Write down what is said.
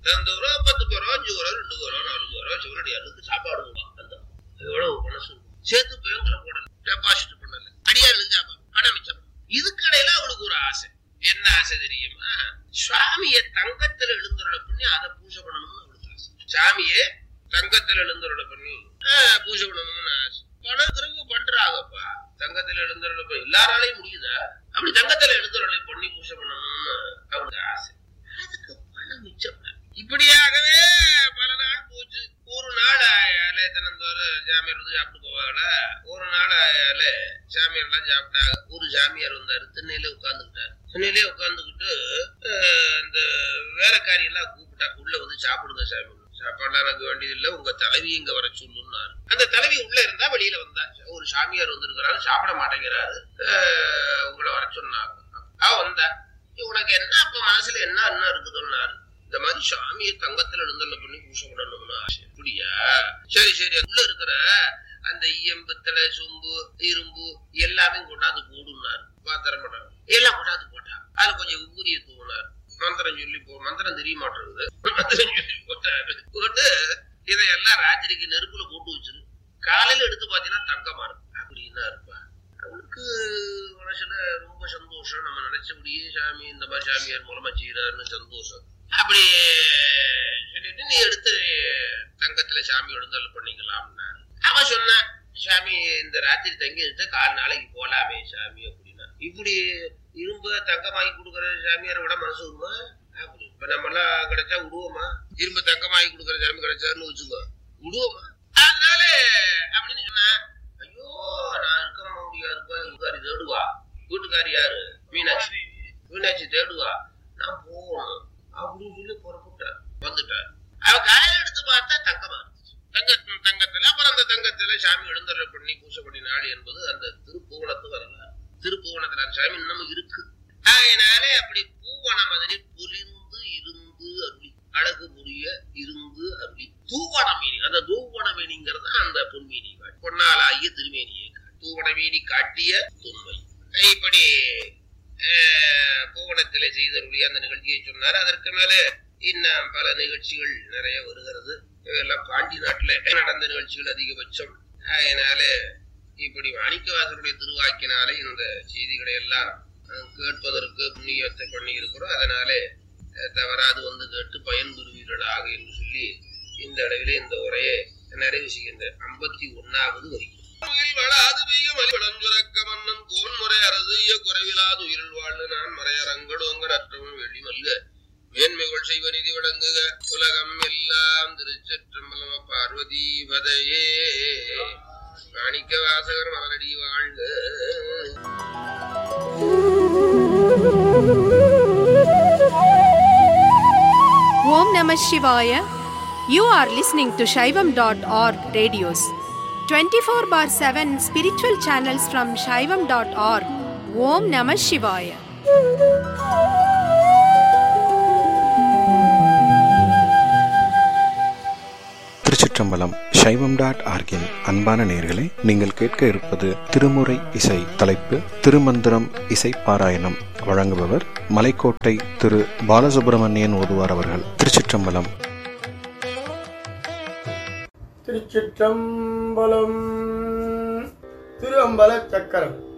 தந்தோரம் பத்து பேரோ அஞ்சு பேரோ ரெண்டு பேரோ நாலு பேரோ சிவனடியாருக்கு சாப்பாடு கொடுப்பான் அந்த எவ்வளவு மனசு சேர்த்து பேங்கிற போடல டெபாசிட் பண்ணல அடியாருக்கு சாப்பாடு பணம் மிச்சம் இதுக்கு இடையில அவளுக்கு ஒரு ஆசை என்ன ஆசை தெரியுமா சுவாமிய தங்கத்துல எழுந்துருள பண்ணி அதை பூஜை பண்ணணும்னு அவளுக்கு ஆசை சாமியே தங்கத்துல எழுந்துருள பண்ணி ஆஹ், பூஜை பண்ணணும்னு ஆசை பணம் திரும்ப பண்றாங்கப்பா தங்கத்துல எழுந்துருள பண்ணி எல்லாராலையும் முடியுதா அப்படி தங்கத்துல எழுந்துருளை பண்ணி பூஜை பண்ணணும்னு அவளுக்கு ஆசை அதுக்கு பணம் மிச்சம் இப்படியாகவே பல நாள் போச்சு ஒரு நாள் ஆயால தினந்தோறும் ஜாமியார் வந்து சாப்பிட்டு போவாங்கள ஒரு நாள் ஆயால சாமியார் எல்லாம் சாப்பிட்டாங்க ஒரு சாமியார் வந்தாரு திண்ணையில உட்கார்ந்துக்கிட்டாரு திண்ணையிலே உட்கார்ந்துக்கிட்டு அஹ், இந்த வேலைக்காரி எல்லாம் கூப்பிட்டா உள்ள வந்து சாப்பிடுங்க சாமி சாப்பாடுலாம் எனக்கு வேண்டியது இல்ல உங்க தலைவி இங்க வர சொல்லுன்னாரு அந்த தலைவி உள்ள இருந்தா வெளியில வந்தா ஒரு சாமியார் வந்திருக்கிறாரு சாப்பிட மாட்டேங்கிறாரு அஹ், உங்களை வர சொன்னாங்க அவ வந்தா உனக்கு என்ன அப்ப மனசுல என்ன என்ன இருக்குதுன்னாரு இந்த மாதிரி சாமியை தங்கத்துல எழுந்தள்ள பண்ணி பூசை பண்ணணும்னு ஆசை அப்படியா சரி சரி உள்ள இருக்கிற அந்த ஈயம் பித்தளை சொம்பு இரும்பு எல்லாமே கொண்டாந்து போடுனாரு பாத்திரம் பண்ணாரு எல்லாம் கொண்டாந்து போட்டா அதுல கொஞ்சம் உபூதியை தூவினார் மந்திரம் சொல்லி போ மந்திரம் தெரிய மாட்டேங்குது மந்திரம் சொல்லி போட்டாரு போட்டு இதையெல்லாம் ராத்திரிக்கு நெருப்புல போட்டு வச்சிரு காலையில எடுத்து பாத்தீங்கன்னா தங்கமா இருக்கும் அப்படின்னா இருப்பா அவனுக்கு மனசுல ரொம்ப சந்தோஷம் நம்ம நினைச்சபடியே சாமி இந்த மாதிரி சாமியார் மூலமா செய்யறாருன்னு சந்தோஷம் அப்படி சொல்லிட்டு நீ எடுத்து தங்கத்துல சாமி எழுந்தல் பண்ணிக்கலாம்னா அவன் சொன்னான் சாமி இந்த ராத்திரி தங்கி எடுத்து கால் நாளைக்கு போலாமே சாமி அப்படின்னா இப்படி இரும்பு தங்கமாகி கொடுக்குற சாமியாரை விட மனசு வருமா அப்படி இப்ப நம்ம எல்லாம் கிடைச்சா விடுவோமா இரும்பு தங்கமாகி கொடுக்குற சாமி கிடைச்சாருன்னு வச்சுக்கோ விடுவோமா அதனால அப்படின்னு சொன்னா ஐயோ நான் இருக்க முடியாதுப்பா வீட்டுக்காரி தேடுவா வீட்டுக்காரி யாரு மீனாட்சி மீனாட்சி தேடுவா நான் போகணும் அப்படின்னு சொல்லி புறப்பட்டார் வந்துட்டார் அவ காலையில எடுத்து பார்த்தா தங்கமா இருந்துச்சு தங்க தங்கத்துல அப்புறம் அந்த தங்கத்துல சாமி எழுந்தருளை பண்ணி பூசை பண்ணினாள் என்பது அந்த திருப்புவனத்து வரலாறு திருப்புவனத்துல அந்த சாமி இன்னமும் இருக்கு அதனாலே அப்படி பூவன மாதிரி பொலிந்து இருந்து அருளி அழகு புரிய இருந்து அருளி தூவனமேனி அந்த தூவனமேனிங்கிறது அந்த பொன்மேனி காட்டு பொன்னாலாகிய திருமேனியை காட்டு தூவனமேனி காட்டிய தொன்மை இப்படி அஹ், பூவனத்திலே செய்தருளிய அந்த நிகழ்ச்சியை சொன்னார் அதற்கு மேல இன்னும் பல நிகழ்ச்சிகள் நிறைய வருகிறது இதெல்லாம் பாண்டி நாட்டுல நடந்த நிகழ்ச்சிகள் அதிகபட்சம் அதனால இப்படி மாணிக்கவாசருடைய திருவாக்கினாலே இந்த செய்திகளை எல்லாம் அஹ், கேட்பதற்கு புண்ணியத்தை பண்ணி இருக்கிறோம் அதனாலே அஹ், தவறாது வந்து கேட்டு பயன்பெறுவீர்களாக என்று சொல்லி இந்த அளவிலே இந்த உரையை நிறைவு செய்கின்ற ஐம்பத்தி ஒன்னாவது வரைக்கும் கோயில் வளாது பெய்ய மலிவளஞ்சுரக்க மன்னன் கோன்முறை அரசிய குறைவிலாது உயிரில் வாழ்ந்து நான் மறையரங்கடுங்க நற்றமும் வெள்ளி மல்க மேன்மைகள் செய்வ நிதி வழங்குக உலகம் எல்லாம் திருச்சற்றம்பலம பார்வதி பதையே மாணிக்க வாசகர் மலரடி வாழ்க Om Namah Shivaya. You are listening to Shaivam.org radios. 24 bar 7 spiritual channels from Shaivam.org. Om Namah Shivaya. திருச்சிற்றம்பலம் சைவம் டாட் ஆர்கின் அன்பான நேயர்களே நீங்கள் கேட்க இருப்பது திருமுறை இசை தலைப்பு திருமந்திரம் இசை பாராயணம் வழங்குபவர் மலைக்கோட்டை திரு பாலசுப்பிரமணியன் ஓதுவார் அவர்கள் திருச்சிற்றம்பலம் திருச்சிற்றம்பலம் திரு அம்பல சக்கரம்